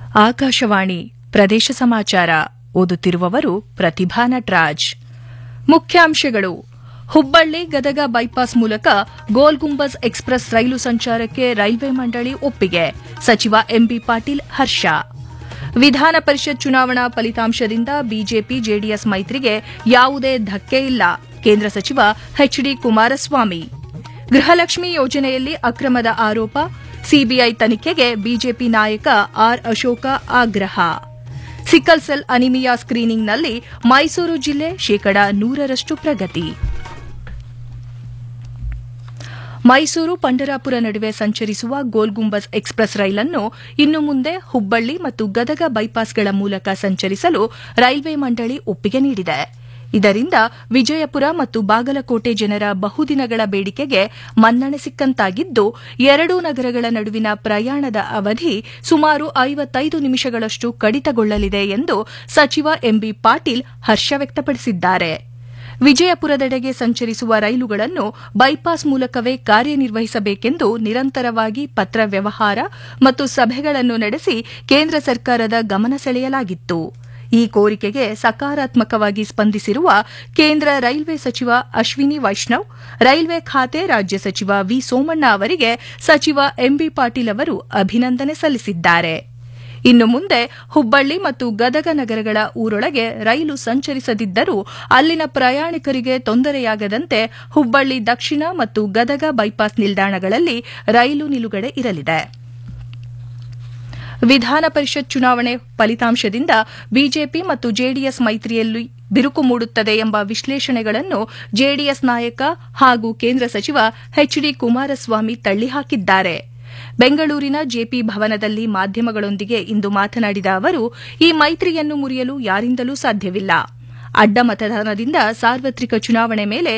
ಆಕಾಶವಾಣಿ ಪ್ರದೇಶ ಸಮಾಚಾರ ಓದುತ್ತಿರುವವರು ಪ್ರತಿಭಾ ನಟರಾಜ್ ಮುಖ್ಯಾಂಶಗಳು ಹುಬ್ಬಳ್ಳಿ ಗದಗ ಬೈಪಾಸ್ ಮೂಲಕ ಗೋಲ್ ಗುಂಬಜ್ ಎಕ್ಸ್ಪ್ರೆಸ್ ರೈಲು ಸಂಚಾರಕ್ಕೆ ರೈಲ್ವೆ ಮಂಡಳಿ ಒಪ್ಪಿಗೆ ಸಚಿವ ಎಂಬಿ ಪಾಟೀಲ್ ಹರ್ಷ ವಿಧಾನ ಪರಿಷತ್ ಚುನಾವಣಾ ಫಲಿತಾಂಶದಿಂದ ಬಿಜೆಪಿ ಜೆಡಿಎಸ್ ಮೈತ್ರಿಗೆ ಯಾವುದೇ ಧಕ್ಕೆ ಇಲ್ಲ ಕೇಂದ್ರ ಸಚಿವ ಎಚ್ಡಿ ಕುಮಾರಸ್ವಾಮಿ ಗೃಹಲಕ್ಷ್ಮಿ ಯೋಜನೆಯಲ್ಲಿ ಅಕ್ರಮದ ಆರೋಪ ಸಿಬಿಐ ತನಿಖೆಗೆ ಬಿಜೆಪಿ ನಾಯಕ ಆರ್ ಅಶೋಕ ಆಗ್ರಹ ಸಿಕ್ಕಲ್ ಸೆಲ್ ಅನಿಮಿಯಾ ಸ್ಕ್ರೀನಿಂಗ್ನಲ್ಲಿ ಮೈಸೂರು ಜಿಲ್ಲೆ ಶೇಕಡಾ ನೂರರಷ್ಟು ಪ್ರಗತಿ ಮೈಸೂರು ಪಂಡರಾಪುರ ನಡುವೆ ಸಂಚರಿಸುವ ಗೋಲ್ ಗುಂಬಜ್ ಎಕ್ಸ್ಪ್ರೆಸ್ ರೈಲನ್ನು ಇನ್ನು ಮುಂದೆ ಹುಬ್ಬಳ್ಳಿ ಮತ್ತು ಗದಗ ಬೈಪಾಸ್ಗಳ ಮೂಲಕ ಸಂಚರಿಸಲು ರೈಲ್ವೆ ಮಂಡಳಿ ಒಪ್ಪಿಗೆ ನೀಡಿದೆ ಇದರಿಂದ ವಿಜಯಪುರ ಮತ್ತು ಬಾಗಲಕೋಟೆ ಜನರ ಬಹುದಿನಗಳ ಬೇಡಿಕೆಗೆ ಮನ್ನಣೆ ಸಿಕ್ಕಂತಾಗಿದ್ದು ಎರಡೂ ನಗರಗಳ ನಡುವಿನ ಪ್ರಯಾಣದ ಅವಧಿ ಸುಮಾರು ಐವತ್ತೈದು ನಿಮಿಷಗಳಷ್ಟು ಕಡಿತಗೊಳ್ಳಲಿದೆ ಎಂದು ಸಚಿವ ಎಂಬಿ ಪಾಟೀಲ್ ಹರ್ಷ ವ್ಯಕ್ತಪಡಿಸಿದ್ದಾರೆ ವಿಜಯಪುರದೆಡೆಗೆ ಸಂಚರಿಸುವ ರೈಲುಗಳನ್ನು ಬೈಪಾಸ್ ಮೂಲಕವೇ ಕಾರ್ಯನಿರ್ವಹಿಸಬೇಕೆಂದು ನಿರಂತರವಾಗಿ ಪತ್ರ ವ್ಯವಹಾರ ಮತ್ತು ಸಭೆಗಳನ್ನು ನಡೆಸಿ ಕೇಂದ್ರ ಸರ್ಕಾರದ ಗಮನ ಸೆಳೆಯಲಾಗಿತ್ತು ಈ ಕೋರಿಕೆಗೆ ಸಕಾರಾತ್ಮಕವಾಗಿ ಸ್ಪಂದಿಸಿರುವ ಕೇಂದ್ರ ರೈಲ್ವೆ ಸಚಿವ ಅಶ್ವಿನಿ ವೈಷ್ಣವ್ ರೈಲ್ವೆ ಖಾತೆ ರಾಜ್ಯ ಸಚಿವ ವಿ ಸೋಮಣ್ಣ ಅವರಿಗೆ ಸಚಿವ ಎಂಬಿ ಪಾಟೀಲ್ ಅವರು ಅಭಿನಂದನೆ ಸಲ್ಲಿಸಿದ್ದಾರೆ ಇನ್ನು ಮುಂದೆ ಹುಬ್ಬಳ್ಳಿ ಮತ್ತು ಗದಗ ನಗರಗಳ ಊರೊಳಗೆ ರೈಲು ಸಂಚರಿಸದಿದ್ದರೂ ಅಲ್ಲಿನ ಪ್ರಯಾಣಿಕರಿಗೆ ತೊಂದರೆಯಾಗದಂತೆ ಹುಬ್ಬಳ್ಳಿ ದಕ್ಷಿಣ ಮತ್ತು ಗದಗ ಬೈಪಾಸ್ ನಿಲ್ದಾಣಗಳಲ್ಲಿ ರೈಲು ನಿಲುಗಡೆ ಇರಲಿದೆ ವಿಧಾನ ಪರಿಷತ್ ಚುನಾವಣೆ ಫಲಿತಾಂಶದಿಂದ ಬಿಜೆಪಿ ಮತ್ತು ಜೆಡಿಎಸ್ ಮೈತ್ರಿಯಲ್ಲಿ ಬಿರುಕು ಮೂಡುತ್ತದೆ ಎಂಬ ವಿಶ್ಲೇಷಣೆಗಳನ್ನು ಜೆಡಿಎಸ್ ನಾಯಕ ಹಾಗೂ ಕೇಂದ್ರ ಸಚಿವ ಎಚ್ಡಿ ಕುಮಾರಸ್ವಾಮಿ ತಳ್ಳಿಹಾಕಿದ್ದಾರೆ ಬೆಂಗಳೂರಿನ ಜೆಪಿ ಭವನದಲ್ಲಿ ಮಾಧ್ಯಮಗಳೊಂದಿಗೆ ಇಂದು ಮಾತನಾಡಿದ ಅವರು ಈ ಮೈತ್ರಿಯನ್ನು ಮುರಿಯಲು ಯಾರಿಂದಲೂ ಸಾಧ್ಯವಿಲ್ಲ ಅಡ್ಡ ಮತದಾನದಿಂದ ಸಾರ್ವತ್ರಿಕ ಚುನಾವಣೆ ಮೇಲೆ